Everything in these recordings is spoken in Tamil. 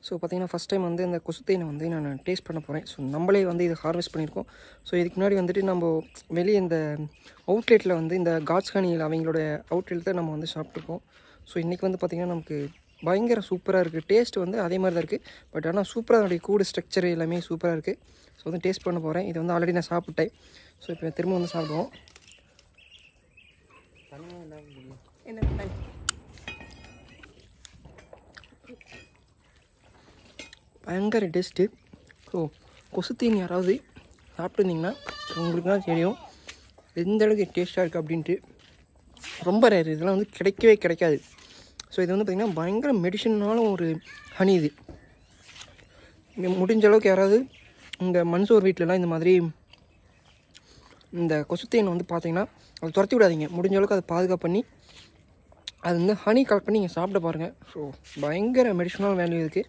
ஸோ பார்த்தீங்கன்னா ஃபஸ்ட் டைம் வந்து இந்த கொசுத்தேனை வந்து நான் டேஸ்ட் பண்ண போகிறேன் ஸோ நம்மளே வந்து இது ஹார்வெஸ்ட் பண்ணியிருக்கோம் ஸோ இதுக்கு முன்னாடி வந்துட்டு நம்ம வெளியே இந்த அவுட்லெட்டில் வந்து இந்த காட்ஸ் ஹனியில் அவங்களோட அவுட்லெட்டில் நம்ம வந்து சாப்பிட்ருக்கோம் ஸோ இன்றைக்கி வந்து பார்த்திங்கன்னா நமக்கு பயங்கர சூப்பராக இருக்குது டேஸ்ட் வந்து அதே மாதிரி தான் இருக்குது பட் ஆனால் சூப்பராக அதனுடைய கூடு ஸ்ட்ரக்சர் எல்லாமே சூப்பராக இருக்குது ஸோ வந்து டேஸ்ட் பண்ண போகிறேன் இது வந்து ஆல்ரெடி நான் சாப்பிட்டேன் ஸோ இப்போ திரும்ப வந்து சாப்பிடுவோம் பயங்கர டேஸ்ட்டு ஸோ கொசுத்தீன் யாராவது சாப்பிட்டுருந்தீங்கன்னா உங்களுக்கு தான் தெரியும் எந்த அளவுக்கு டேஸ்ட்டாக இருக்குது அப்படின்ட்டு ரொம்ப ரேர் இதெல்லாம் வந்து கிடைக்கவே கிடைக்காது ஸோ இது வந்து பார்த்திங்கன்னா பயங்கர மெடிசனாலும் ஒரு ஹனி இது இங்க முடிஞ்ச அளவுக்கு யாராவது இந்த மன்சூர் வீட்டிலலாம் இந்த மாதிரி இந்த கொசுத்தேனை வந்து பார்த்தீங்கன்னா அதை துரத்தி விடாதீங்க முடிஞ்ச அளவுக்கு அதை பாதுகாப்பு பண்ணி அது வந்து ஹனி கலெக்ட் பண்ணி நீங்கள் சாப்பிட பாருங்கள் ஸோ பயங்கர மெடிசனல் வேல்யூ இருக்குது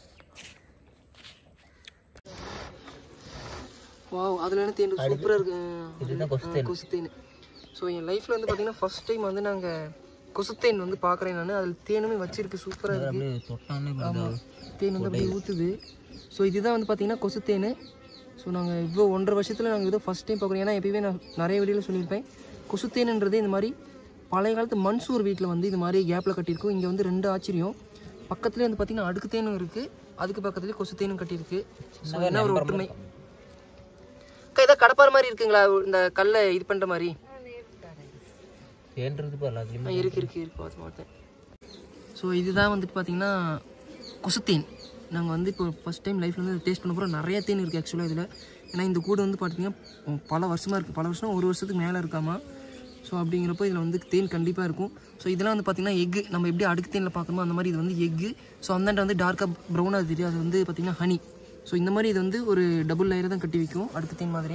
வாவ் அதில் என்ன தேன் சூப்பராக இருக்கு கொசுத்தேன் ஸோ என் லைஃப்பில் வந்து பார்த்தீங்கன்னா ஃபர்ஸ்ட் டைம் வந்து நாங்கள் கொசுத்தேன் வந்து பார்க்குறேன் நான் அதில் தேனுமே வச்சிருக்கு சூப்பராக இருக்குது ஆமாம் தேன் வந்து அப்படியே ஊற்றுது ஸோ இதுதான் வந்து பார்த்தீங்கன்னா கொசுத்தேன் ஸோ நாங்கள் இவ்வளோ ஒன்றரை வருஷத்தில் நாங்கள் இதோ ஃபஸ்ட் டைம் பார்க்குறோம் ஏன்னா எப்பயுமே நான் நிறைய வீடியோவில் சொல்லியிருப்பேன் கொசுத்தேனுன்றது இந்த மாதிரி பழைய காலத்து மன்சூர் வீட்டில் வந்து இது மாதிரி கேப்பில் கட்டியிருக்கும் இங்கே வந்து ரெண்டு ஆச்சரியம் பக்கத்துலேயே வந்து பார்த்தீங்கன்னா அடுக்கு தேனும் இருக்குது அதுக்கு பக்கத்துலேயே கொசுத்தேனும் கட்டியிருக்கு ஸோ என்ன ஒரு ஒற்றுமை அக்கா ஏதோ கடப்பார மாதிரி இருக்குங்களா இந்த கல்லை இது பண்ணுற மாதிரி தேன்றது இப்போ எல்லாத்துலேயுமே ஆ, இருக்கு இருக்கு இருக்கு பார்த்து பார்த்தேன் ஸோ இதுதான் வந்துட்டு பார்த்தீங்கன்னா கொசுத்தேன் நாங்கள் வந்து இப்போ ஃபஸ்ட் டைம் லைஃப்பில் வந்து டேஸ்ட் பண்ண போகிறோம் நிறைய தேன் இருக்குது ஆக்சுவலாக இதில் ஏன்னா இந்த கூடு வந்து பார்த்தீங்கன்னா உம், பல வருஷமாக இருக்குது பல வருஷம் ஒரு வருஷத்துக்கு மேலே இருக்காமா ஸோ அப்படிங்கிறப்போ இதில் வந்து தேன் கண்டிப்பாக இருக்கும் ஸோ இதெல்லாம் வந்து பார்த்தீங்கன்னா எக்கு நம்ம எப்படி அடுக்கு தேனில் பார்க்கணுமோ அந்த மாதிரி இது வந்து எக்கு ஸோ அந்தாண்ட வந்து டார்க்காக ப்ரௌனாக தெரியும் அது வந்து பார்த்தீங்கன்னா ஹனி ஸோ இந்த மாதிரி இது வந்து ஒரு டபுள் லேயர் தான் கட்டி வைக்கும் அடுக்கு தேன் மாதிரி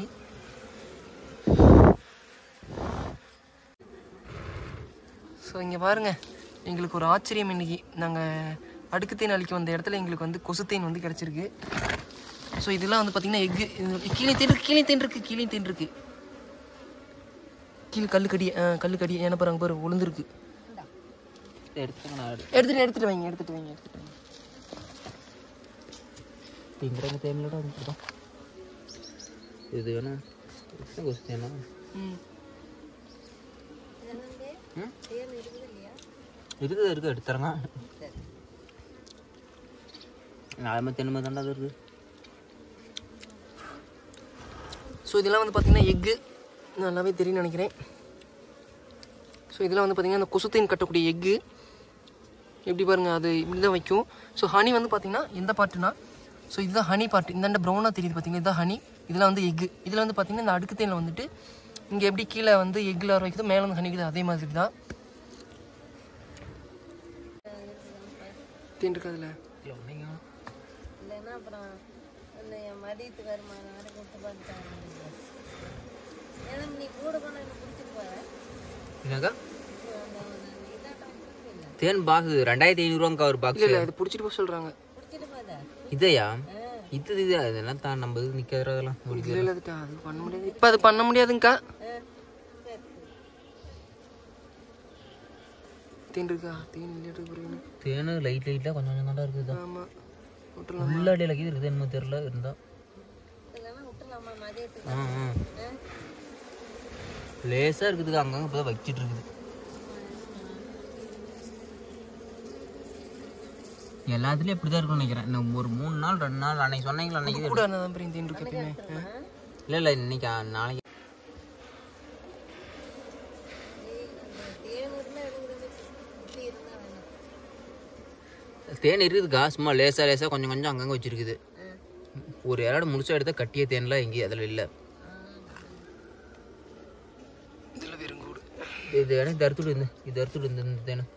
ஸோ இங்கே பாருங்க எங்களுக்கு ஒரு ஆச்சரியம் இன்னைக்கு நாங்கள் அடுக்கு தேன் அழிக்க வந்த இடத்துல எங்களுக்கு வந்து கொசுத்தேன் வந்து கிடச்சிருக்கு ஸோ இதெல்லாம் வந்து பார்த்தீங்கன்னா எக்கு கீழே தேன் இருக்கு கீழே தேன் இருக்கு கீழே தேன் இருக்கு கீழே கல்லு கடி கல்லு கடி என்ன பாருங்க பாரு உளுந்துருக்கு எடுத்துங்க நான் எடுத்துட்டு எடுத்துட்டு வைங்க எடுத்துட்டு வைங்க எடுத்துட்டு வைங்க திங்குற தேன்லடா வந்துருக்கோம் இது வேணா எத்தனை கொசு தேனா ம் ம் இருக்குது இருக்குது எடுத்துறங்க நாலு தென்மை தாண்டா அது இருக்குது ஸோ இதெல்லாம் வந்து பார்த்தீங்கன்னா எக்கு நல்லாவே தெரியும்னு நினைக்கிறேன் ஸோ இதெல்லாம் வந்து பார்த்தீங்கன்னா அந்த கொசுத்தேன் கட்டக்கூடிய எக்கு எப்படி பாருங்க அது இப்படி தான் வைக்கும் ஸோ ஹனி வந்து பார்த்தீங்கன்னா எந்த பார்ட்டுனா ஸோ இதுதான் ஹனி பார்ட் இந்தாண்ட ப்ரௌனாக தெரியுது பார்த்தீங்கன்னா இதுதான் ஹனி இதில் வந்து எக்கு இதில் வந்து பார்த்தீங்கன்னா இந்த அடுக்கு தேனில் வந்துட்டு இங்கே எப்படி கீழே வந்து எக்கில் வர வைக்குதோ மேலே வந்து ஹனிக்குது அதே மாதிரி தான் தேன் இருக்கு அதில் இல்லை ஒன்றைங்க இல்லைன்னா அப்புறம் அந்த என் மதியத்துக்கு வருமானம் வரை கொடுத்து பார்த்துட்டாங்க ஏன்னா நீ கூட போனால் எனக்கு பிடிச்சிட்டு போற என்னக்கா அந்த இதாட்டம் இல்லை தேன் பாக்ஸ் ரெண்டாயிரத்தி ஐநூறுவாங்கக்கா ஒரு பாக்ஸ் இல்லை இல்லை இது பிடிச்சிட்டு போக சொல்கிறாங்க பிடிச்சிட்டு போதா இதையா இது இது அதெல்லாம் தான் நம்ம இது நிற்கிற அதெல்லாம் இல்லை இல்லை அதுக்கா அது பண்ண முடியாது இப்போ அது பண்ண முடியாதுங்கக்கா தேன் இருக்கா தேன் இல்லையா புரியல தேன் லைட் லைட்டாக கொஞ்சம் கொஞ்சம் தாண்டா இருக்குது ஆமாம் விட்டுலாம் உள்ளாடி இருக்குது இருக்குது என்னமோ தெரில இருந்தா இல்லைன்னா விட்டுலாமா மதியத்துக்கு ஆ ஆ லேசாக இருக்குதுங்க அங்கங்கே இப்போ தான் வச்சிட்டு இருக்குது எல்லாத்துலேயும் இப்படி தான் இருக்கும்னு நினைக்கிறேன் இன்னும் ஒரு மூணு நாள் ரெண்டு நாள் அன்னைக்கு சொன்னீங்களா அன்னைக்கு கூட தான் பிரியும் தேன் இருக்கு எப்பயுமே ஆ. இல்லை இல்லை இன்னைக்கு ஆ, நாளைக்கு தேனூர்ல இருக்கிறது இப்படி இருந்தா வேணும் தேன் இருக்குதுக்கா சும்மா லேசாக லேசாக கொஞ்சம் கொஞ்சம் அங்கங்கே வச்சிருக்குது ஒரு இடம் முடிச்சா எடுத்தா கட்டிய தேன்லாம் எங்கேயும் அதில் இல்லை இதில் வெறுங்கூடு இது எனக்கு தருத்துடு இருந்து இது தருத்துடு இந்த இந்த தேன்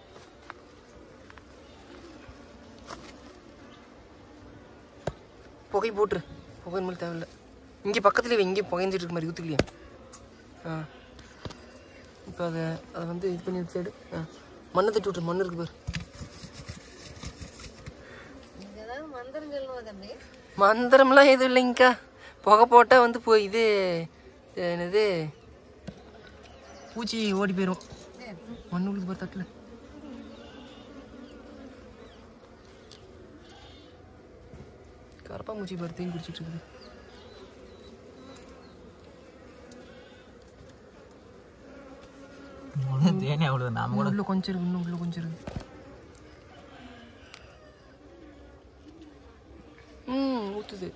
புகை போட்டுரு புகை மேலே தேவையில்ல இங்கே பக்கத்துலேயே இங்கே புகைஞ்சிட்டு இருக்க மாதிரி ஊற்றுக்கலையா ஆ இப்போ அதை அதை வந்து இது பண்ணி சைடு ஆ மண்ணை தட்டி விட்ரு மண் இருக்கு பாரு நீங்க ஏதாவது மந்திரம் சொல்லுவோம் தம்பி மந்திரம்லாம் எதுவும் இல்லைங்கக்கா புகை போட்டால் வந்து போ இது என்னது பூச்சி ஓடி போயிடும் மண் உழுது பாரு தட்டில் கரப்பாம்பூச்சி பாரு தேன் குடிச்சிட்டு இருக்குது தேனே அவ்வளோ நாம கூட உள்ள கொஞ்சம் இருக்கு இன்னும் உள்ள கொஞ்சம் இருக்கு ம் ஊத்துது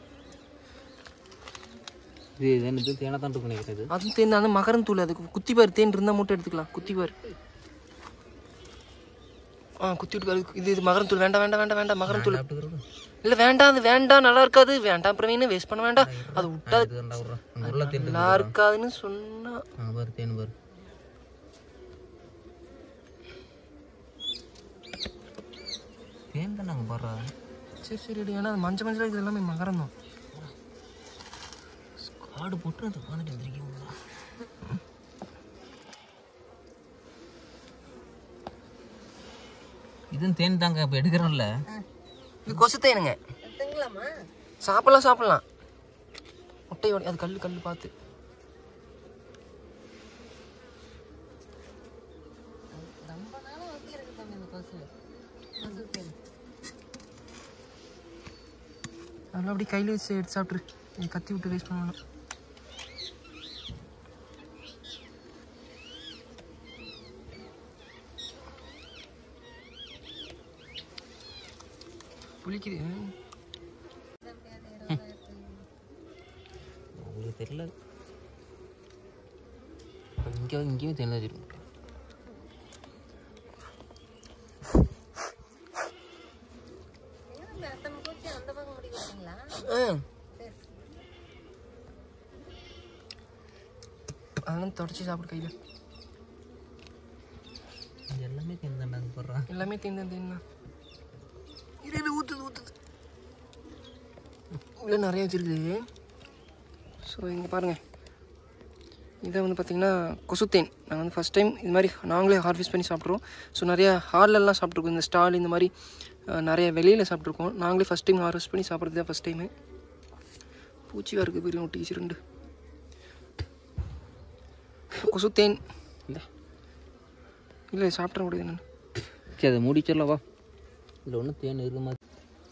இது இது என்னது தேனை தான் இருக்கு நினைக்கிறது அது தேன் அந்த மகரம் தூள் அது குத்தி பாரு தேன் இருந்தால் மட்டும் எடுத்துக்கலாம் குத்தி பாரு ஆ குத்தி விட்டு பாரு இது இது மகரம் தூள் வேண்டாம் வேண்டாம் வேண்டாம் வேண்டாம் மகரம் தூள் சாப்பிட்டுக்கிறது இல்லை வேண்டாம் அது வேண்டாம் நல்லா இருக்காது வேண்டாம் பிரவீன் வேஸ்ட் பண்ண வேண்டாம் அது விட்டா இதுதான்டா விட்றேன் அங்கே உள்ள தேன் நல்லா இருக்காதுன்னு சொன்னா அங்கே பாரு தேன் பாரு தேன் தான் நாங்கள் பாடுறா சரி சரி எடு. ஏன்னா அது மஞ்சள் மஞ்சள் இது எல்லாமே மகரம் தான் காடு போட்டு அது உட்காந்துட்டு வந்திருக்கீங்க இதுவும் தேன் தாங்க இப்போ எடுக்கிறோம்ல இது கொசு தேனுங்க எடுத்துங்களாமா சாப்பிடலாம் சாப்பிடலாம் முட்டையோட அது கல் கல் பார்த்து ரொம்ப நாளும் ஒட்டி இருக்கு தம்பி இந்த கொசு கொசு தேன் அதெல்லாம் அப்படியே கையில் வச்சு எடுத்து சாப்பிட்ரு இது கத்தி விட்டு வேஸ்ட் பண்ண வேணாம் புளிக்குது உங்களுக்கு தெரியல இங்கே இங்கேயும் தேன் வச்சிருக்கோம் ஏன் அத்தனை பூச்சி அந்த பக்கம் முடி வைக்கிறீங்களா ஆ சரி அதெல்லாம் தொடச்சி சாப்பிடு கையில் இது எல்லாமே தேன் தான்டா அது போடுறான் எல்லாமே தேன் தேன் தான் இரு இரு, ஊத்துது ஊத்துது உள்ள நிறைய வச்சிருக்குது ஸோ இங்கே பாருங்கள் இதை வந்து பார்த்திங்கன்னா கொசுத்தேன் நாங்கள் வந்து ஃபஸ்ட் டைம் இது மாதிரி நாங்களே ஹார்வெஸ்ட் பண்ணி சாப்பிட்றோம் ஸோ நிறையா ஹார்லெல்லாம் சாப்பிட்ருக்கோம் இந்த ஸ்டால் இந்த மாதிரி அஹ், நிறைய வெளியில் சாப்பிட்ருக்கோம் நாங்களே ஃபஸ்ட் டைம் ஹார்வெஸ்ட் பண்ணி சாப்பிட்றது தான் ஃபஸ்ட் டைமு பூச்சியாக இருக்குது பெரிய ஒட்டிச்சு ரெண்டு கொசுத்தேன் இந்த இல்லை சாப்பிட்ற முடியாது நான் சரி அதை முடிச்சிடலாம் வா இதில் ஒன்றும் தேன் இருக்க மாதிரி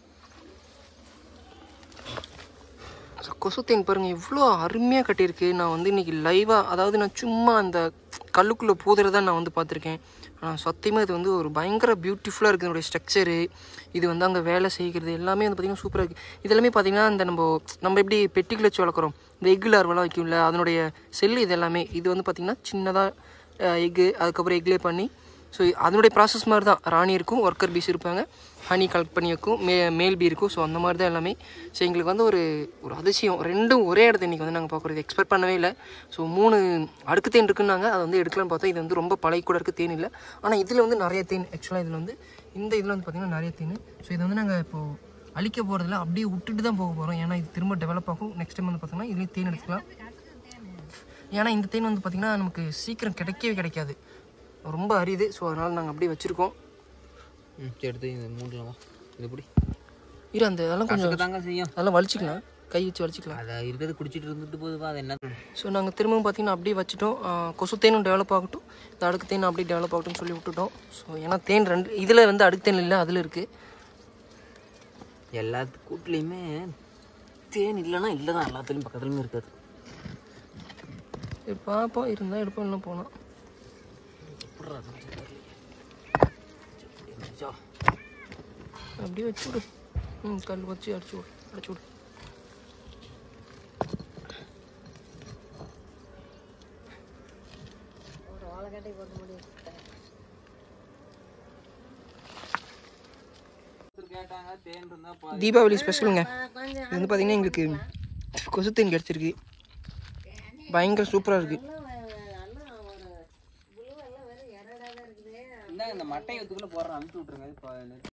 ஸோ கொசுத்தேன் பாருங்கள் எவ்வளோ அருமையாக கட்டியிருக்கு நான் வந்து இன்றைக்கி லைவாக அதாவது நான் சும்மா அந்த கல்லுக்குள்ளே பூதுறதா நான் வந்து பார்த்துருக்கேன் ஆனால் சத்தியமாக இது வந்து ஒரு பயங்கர பியூட்டிஃபுல்லாக இருக்குது இதனுடைய ஸ்ட்ரக்சரு இது வந்து அங்கே வேலை செய்கிறது எல்லாமே வந்து பார்த்திங்கன்னா சூப்பராக இருக்குது இதெல்லாமே பார்த்திங்கன்னா இந்த நம்ம நம்ம எப்படி பெட்டிக்குள்ள வச்சு வளர்க்குறோம் இந்த எக்கு லார்வெல்லாம் வைக்கும்ல அதனுடைய செல்லு இது எல்லாமே இது வந்து பார்த்திங்கன்னா சின்னதாக எக்கு அதுக்கப்புறம் எக்லே பண்ணி ஸோ அதனுடைய ப்ராசஸ் மாதிரி தான் ராணி இருக்கும் ஒர்க்கர் பீஸ் இருப்பாங்க ஹனி கலெக்ட் பண்ணி வைக்கும் மே மேல் பீ இருக்கும் ஸோ அந்த மாதிரி தான் எல்லாமே ஸோ எங்களுக்கு வந்து ஒரு ஒரு அதிசயம் ரெண்டும் ஒரே இடத்த இன்றைக்கி வந்து நாங்கள் பார்க்குறது எக்ஸ்பெக்ட் பண்ணவே இல்லை ஸோ மூணு அடுக்கு தேன் இருக்குன்னாங்க அதை வந்து எடுக்கலாம்னு பார்த்தா இது வந்து ரொம்ப பழைய கூட இருக்க தேன் இல்லை ஆனால் இதில் வந்து நிறைய தேன் ஆக்சுவலாக இதில் வந்து இந்த இதில் வந்து பார்த்திங்கன்னா நிறைய தேன் ஸோ இதை வந்து நாங்கள் இப்போது அழிக்க போகிறதில்ல அப்படியே விட்டுட்டு தான் போக போகிறோம் ஏன்னா இது திரும்ப டெவலப் ஆகும் நெக்ஸ்ட் டைம் வந்து பார்த்தோம்னா இதுலேயே தேன் எடுத்துக்கலாம் ஏன்னா இந்த தேன் வந்து பார்த்திங்கன்னா நமக்கு சீக்கிரம் கிடைக்கவே கிடைக்காது ரொம்ப அரியுது ஸோ அதனால் நாங்கள் அப்படியே வச்சுருக்கோம் ம் சரி எடுத்து இந்த மூடலாம் வா இது எப்படி இரு அந்த அதெல்லாம் கொஞ்சம் தாங்க செய்யும் அதெல்லாம் வலிச்சிக்கலாம் கை வச்சு வலிச்சிக்கலாம் அதை இருக்கிறது குடிச்சிட்டு இருந்துட்டு போகுதுப்பா அது என்ன ஸோ நாங்கள் திரும்பவும் பார்த்தீங்கன்னா அப்படியே வச்சுட்டோம் ஆஹ் கொசு தேனும் டெவலப் ஆகட்டும் இந்த அடுக்கு தேன் அப்படியே டெவலப் ஆகட்டும்னு சொல்லி விட்டுட்டோம் ஸோ ஏன்னா தேன் ரெண்டு இதில் வந்து அடுக்கு தேன் இல்லை அதில் இருக்குது எல்லா கூட்டுலேயுமே தேன் இல்லைன்னா இல்லை தான் எல்லாத்துலேயும் பக்கத்துலையுமே இருக்காது சரி பார்ப்போம் இருந்தால் எடுப்போம் இல்லை போகலாம் அப்படியே வச்சு விடு ம் கல் வச்சு அடிச்சு விடு அடிச்சு விடு ஒரு ஓலக்கட்டை போட்டு முடி வச்சுட்டேன் கேட்டாங்க தேன் இருந்தா தீபாவளி ஸ்பெஷலுங்க கொஞ்சம் இது வந்து பார்த்தீங்கன்னா எங்களுக்கு கொசு தேன் கிடச்சிருக்கு பயங்கர சூப்பராக இருக்குது நல்லா ஒரு புழு எல்லாம் வெறும் இரடாக இருக்குது இந்த மட்டை இதுக்குள்ளே போடுறேன் அனுப்பிச்சு விட்ருங்க